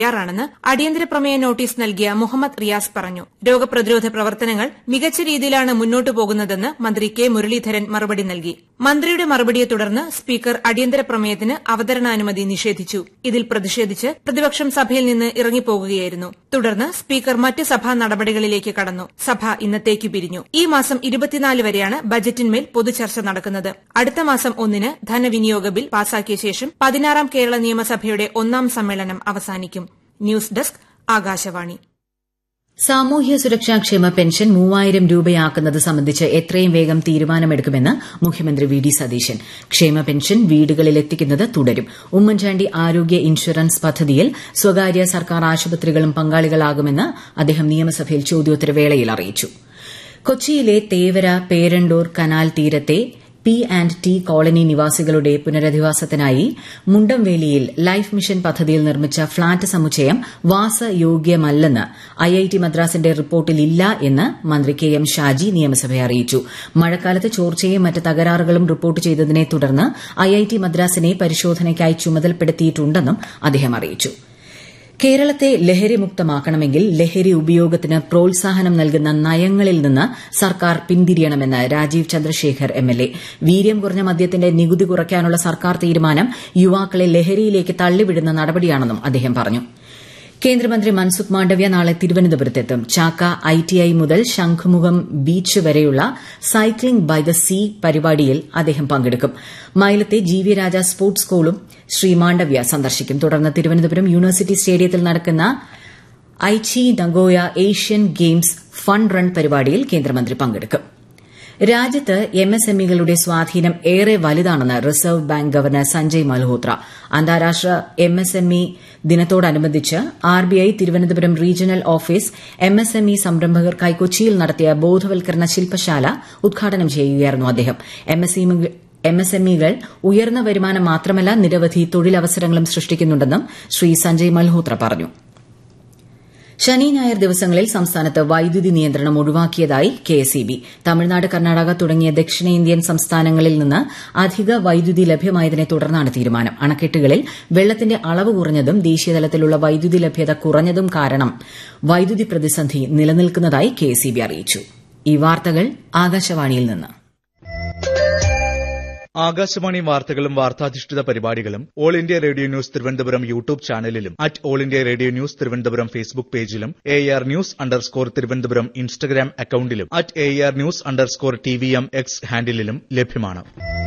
തയ്യാറാണെന്ന് അടിയന്തര പ്രമേയ നോട്ടീസ് നൽകിയ മുഹമ്മദ് റിയാസ് പറഞ്ഞു രോഗപ്രതിരോധ പ്രവർത്തനങ്ങൾ മികച്ച രീതിയിലാണ് മുന്നോട്ടു പോകുന്നതെന്ന് മന്ത്രി കെ മുരളീധരൻ മറുപടി നൽകി മന്ത്രിയുടെ മറുപടിയെ തുടർന്ന് സ്പീക്കർ അടിയന്തര പ്രമേയത്തിന് അവതരണാനുമതി നിഷേധിച്ചു ഇതിൽ പ്രതിഷേധിച്ച് പ്രതിപക്ഷം സഭയിൽ നിന്ന് ഇറങ്ങിപ്പോകുകയായിരുന്നു തുടർന്ന് സ്പീക്കർ മറ്റ് സഭാ നടപടികളിലേക്ക് കടന്നു സഭ ഇന്നത്തേക്ക് പിരിഞ്ഞു ഈ മാസം ഇരുപത്തിനാല് വരെയാണ് ബജറ്റിന്മേൽ പൊതുചർച്ച നടക്കുന്നത് അടുത്ത മാസം ഒന്നിന് ധനവിനിയോഗ ബിൽ പാസാക്കിയ ശേഷം പതിനാറാം കേരള നിയമസഭയുടെ ഒന്നാം സമ്മേളനം അവസാനിക്കും ന്യൂസ് ഡെസ്ക് ആകാശവാണി സാമൂഹ്യ സുരക്ഷാ ക്ഷേമ പെൻഷൻ മൂവായിരം രൂപയാക്കുന്നത് സംബന്ധിച്ച് എത്രയും വേഗം തീരുമാനമെടുക്കുമെന്ന് മുഖ്യമന്ത്രി വി ഡി സതീശൻ ക്ഷേമ പെൻഷൻ വീടുകളിലെത്തിക്കുന്നത് തുടരും ഉമ്മൻചാണ്ടി ആരോഗ്യ ഇൻഷുറൻസ് പദ്ധതിയിൽ സ്വകാര്യ സർക്കാർ ആശുപത്രികളും പങ്കാളികളാകുമെന്ന് അദ്ദേഹം നിയമസഭയിൽ ചോദ്യോത്തരവേളയിൽ അറിയിച്ചു കൊച്ചിയിലെ തേവര പേരണ്ടൂർ കനാൽ തീരത്തെ പി ആന്റ് ടി കോളനി നിവാസികളുടെ പുനരധിവാസത്തിനായി മുണ്ടംവേലിയിൽ ലൈഫ് മിഷൻ പദ്ധതിയിൽ നിർമ്മിച്ച ഫ്ളാറ്റ് സമുച്ചയം വാസയോഗ്യമല്ലെന്ന് ഐഐടി മദ്രാസിന്റെ റിപ്പോർട്ടിലില്ല എന്ന് മന്ത്രി കെ എം ഷാജി നിയമസഭയെ അറിയിച്ചു മഴക്കാലത്ത് ചോർച്ചയും മറ്റ് തകരാറുകളും റിപ്പോർട്ട് ചെയ്തതിനെ തുടർന്ന് ഐഐടി മദ്രാസിനെ പരിശോധനയ്ക്കായി ചുമതലപ്പെടുത്തിയിട്ടുണ്ടെന്നും അദ്ദേഹം അറിയിച്ചു കേരളത്തെ ലഹരിമുക്തമാക്കണമെങ്കിൽ ലഹരി ഉപയോഗത്തിന് പ്രോത്സാഹനം നൽകുന്ന നയങ്ങളിൽ നിന്ന് സർക്കാർ പിന്തിരിയണമെന്ന് രാജീവ് ചന്ദ്രശേഖർ എംഎൽഎ വീര്യം കുറഞ്ഞ മദ്യത്തിന്റെ നികുതി കുറയ്ക്കാനുള്ള സർക്കാർ തീരുമാനം യുവാക്കളെ ലഹരിയിലേക്ക് തള്ളിവിടുന്ന നടപടിയാണെന്നും അദ്ദേഹം പറഞ്ഞു കേന്ദ്രമന്ത്രി മൻസുഖ് മാണ്ഡവ്യ നാളെ തിരുവനന്തപുരത്തെത്തും ചാക്ക ഐടിഐ മുതൽ ശംഖുമുഖം ബീച്ച് വരെയുള്ള സൈക്ലിംഗ് ബൈ ദ സീ പരിപാടിയിൽ അദ്ദേഹം പങ്കെടുക്കും മൈലത്തെ ജി വി രാജ സ്പോർട്സ് സ്കൂളും ശ്രീ മാണ്ഡവ്യ സന്ദർശിക്കും തുടർന്ന് തിരുവനന്തപുരം യൂണിവേഴ്സിറ്റി സ്റ്റേഡിയത്തിൽ നടക്കുന്ന Aichi Nagoya Asian games fun run പരിപാടിയിൽ കേന്ദ്രമന്ത്രി പങ്കെടുക്കും രാജ്യത്ത് എംഎസ്എംഇകളുടെ സ്വാധീനം ഏറെ വലുതാണെന്ന് reserve bank governor Sanjay Malhotra അന്താരാഷ്ട്ര എംഎസ്എംഇ ദിനത്തോടനുബന്ധിച്ച് RBI Thiruvananthapuram regional office MSME സംരംഭകർക്കായി കൊച്ചിയിൽ നടത്തിയ ബോധവൽക്കരണ ശില്പശാല ഉദ്ഘാടനം ചെയ്യുകയായിരുന്നു അദ്ദേഹം എംഎസ്എംഇകൾ ഉയർന്ന വരുമാനം മാത്രമല്ല നിരവധി തൊഴിലവസരങ്ങളും സൃഷ്ടിക്കുന്നുണ്ടെന്നും ശ്രീ സഞ്ജയ് മൽഹോത്ര പറഞ്ഞു ശനി ഞായർ ദിവസങ്ങളിൽ സംസ്ഥാനത്ത് വൈദ്യുതി നിയന്ത്രണം ഒഴിവാക്കിയതായി കെഎസ്ഇബി തമിഴ്നാട് കർണാടക തുടങ്ങിയ ദക്ഷിണേന്ത്യൻ സംസ്ഥാനങ്ങളിൽ നിന്ന് അധിക വൈദ്യുതി ലഭ്യമായതിനെ തുടർന്നാണ് തീരുമാനം അണക്കെട്ടുകളിൽ വെള്ളത്തിന്റെ അളവ് കുറഞ്ഞതും ദേശീയതലത്തിലുള്ള വൈദ്യുതി ലഭ്യത കുറഞ്ഞതും കാരണം വൈദ്യുതി പ്രതിസന്ധി നിലനിൽക്കുന്നതായി കെഎസ്ഇബി അറിയിച്ചു ഈ വാർത്തകൾ ആകാശവാണിയിൽ നിന്ന് ആകാശവാണി വാർത്തകളും വാർത്താധിഷ്ഠിത പരിപാടികളും all India radio news Thiruvananthapuram YouTube ചാനലിലും at all India radio news Thiruvananthapuram Facebook പേജിലും A R news underscore Thiruvananthapuram Instagram അക്കൌണ്ടിലും at A R news underscore T V M X ഹാൻഡിലും ലഭ്യമാണ്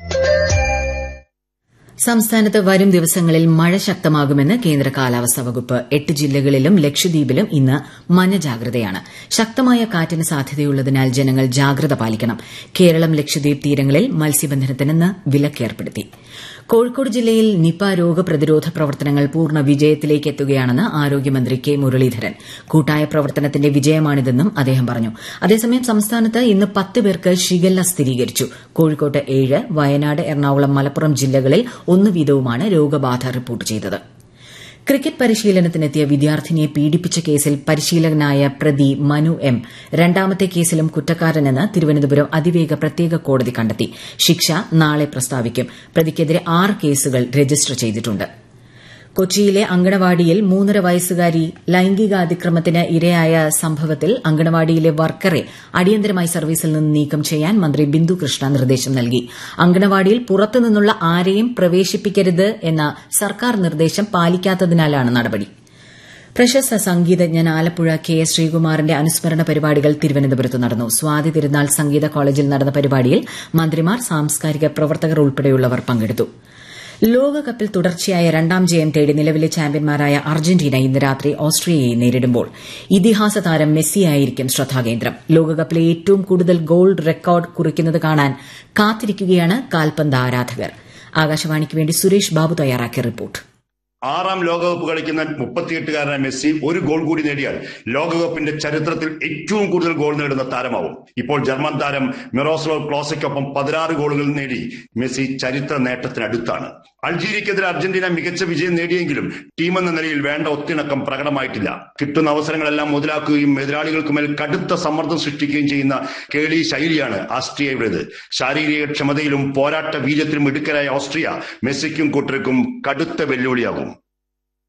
സംസ്ഥാനത്ത് വരും ദിവസങ്ങളിൽ മഴ ശക്തമാകുമെന്ന് കേന്ദ്ര കാലാവസ്ഥാ വകുപ്പ് എട്ട് ജില്ലകളിലും ലക്ഷദ്വീപിലും ഇന്ന് മഞ്ഞ ജാഗ്രതയാണ് ശക്തമായ കാറ്റിന് സാധ്യതയുള്ളതിനാൽ ജനങ്ങൾ ജാഗ്രത പാലിക്കണം കേരളം ലക്ഷദ്വീപ് തീരങ്ങളിൽ മത്സ്യബന്ധനത്തിന് ഇന്ന് വിലക്കേർപ്പെടുത്തി കോഴിക്കോട് ജില്ലയിൽ നിപ രോഗപ്രതിരോധ പ്രവർത്തനങ്ങൾ പൂർണ്ണ വിജയത്തിലേക്ക് എത്തുകയാണെന്ന് ആരോഗ്യമന്ത്രി കെ മുരളീധരൻ കൂട്ടായ പ്രവർത്തനത്തിന്റെ വിജയമാണിതെന്നും അദ്ദേഹം പറഞ്ഞു അതേസമയം സംസ്ഥാനത്ത് ഇന്ന് പത്ത് പേർക്ക് ഷിഗല്ല സ്ഥിരീകരിച്ചു കോഴിക്കോട്ട് ഏഴ് വയനാട് എറണാകുളം മലപ്പുറം ജില്ലകളിൽ ഒന്ന് വീതവുമാണ് രോഗബാധ റിപ്പോർട്ട് ചെയ്തത് ക്രിക്കറ്റ് പരിശീലനത്തിനെത്തിയ വിദ്യാർത്ഥിനിയെ പീഡിപ്പിച്ച കേസിൽ പരിശീലകനായ പ്രതി മനു എം രണ്ടാമത്തെ കേസിലും കുറ്റക്കാരനെന്ന് തിരുവനന്തപുരം അതിവേഗ പ്രത്യേക കോടതി കണ്ടെത്തി ശിക്ഷ നാളെ പ്രസ്താവിക്കും പ്രതിക്കെതിരെ ആറ് കേസുകൾ രജിസ്റ്റർ ചെയ്തിട്ടുണ്ട് കൊച്ചിയിലെ അങ്കണവാടിയിൽ മൂന്നര വയസ്സുകാരി ലൈംഗികാതിക്രമത്തിന് ഇരയായ സംഭവത്തിൽ അങ്കണവാടിയിലെ വർക്കറെ അടിയന്തരമായി സർവീസിൽ നിന്ന് നീക്കം ചെയ്യാൻ മന്ത്രി ബിന്ദു കൃഷ്ണ നിർദ്ദേശം നൽകി അങ്കണവാടിയിൽ പുറത്തുനിന്നുള്ള ആരെയും പ്രവേശിപ്പിക്കരുത് എന്ന സർക്കാർ നിർദ്ദേശം പാലിക്കാത്തതിനാലാണ് നടപടി പ്രശസ്ത സംഗീതജ്ഞൻ ആലപ്പുഴ കെ എസ് ശ്രീകുമാറിന്റെ അനുസ്മരണ പരിപാടികൾ തിരുവനന്തപുരത്ത് നടന്നു സ്വാതി തിരുനാൾ സംഗീത കോളേജിൽ നടന്ന പരിപാടിയിൽ മന്ത്രിമാർ സാംസ്കാരിക പ്രവർത്തകർ ഉൾപ്പെടെയുള്ളവർ പങ്കെടുത്തു ലോകകപ്പിൽ തുടർച്ചയായ രണ്ടാം ജയം തേടി നിലവിലെ ചാമ്പ്യന്മാരായ അർജന്റീന ഇന്ന് രാത്രി ഓസ്ട്രിയയെ നേരിടുമ്പോൾ ഇതിഹാസ താരം മെസ്സിയായിരിക്കും ശ്രദ്ധാകേന്ദ്രം ലോകകപ്പിലെ ഏറ്റവും കൂടുതൽ ഗോൾ റെക്കോർഡ് കുറിക്കുന്നത് കാണാൻ കാത്തിരിക്കുകയാണ് കാൽപന്ത് ആരാധകർ ആകാശവാണിക്ക് വേണ്ടി സുരേഷ് ബാബു തയ്യാറാക്കിയ റിപ്പോർട്ട് ആറാം ലോകകപ്പ് കളിക്കുന്ന മുപ്പത്തിയെട്ടുകാരനായ മെസ്സി ഒരു ഗോൾ കൂടി നേടിയാൽ ലോകകപ്പിന്റെ ചരിത്രത്തിൽ ഏറ്റവും കൂടുതൽ ഗോൾ നേടുന്ന താരമാവും ഇപ്പോൾ ജർമ്മൻ താരം മിറോസ്ലോ ക്ലോസയ്ക്കൊപ്പം പതിനാറ് ഗോളുകൾ നേടി മെസ്സി ചരിത്ര നേട്ടത്തിനടുത്താണ് അൾജീരിയക്കെതിരെ അർജന്റീന മികച്ച വിജയം നേടിയെങ്കിലും ടീം എന്ന നിലയിൽ വേണ്ട ഒത്തിണക്കം പ്രകടമായിട്ടില്ല കിട്ടുന്ന അവസരങ്ങളെല്ലാം മുതലാക്കുകയും എതിരാളികൾക്കുമേൽ കടുത്ത സമ്മർദ്ദം സൃഷ്ടിക്കുകയും ചെയ്യുന്ന കേളി ശൈലിയാണ് ആസ്ട്രിയയുടേത് ശാരീരിക ക്ഷമതയിലും പോരാട്ട വീര്യത്തിലും ഇടുക്കരായ ഓസ്ട്രിയ മെസ്സിക്കും കൂട്ടർക്കും കടുത്ത വെല്ലുവിളിയാകും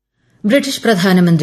ബ്രിട്ടീഷ് പ്രധാനമന്ത്രി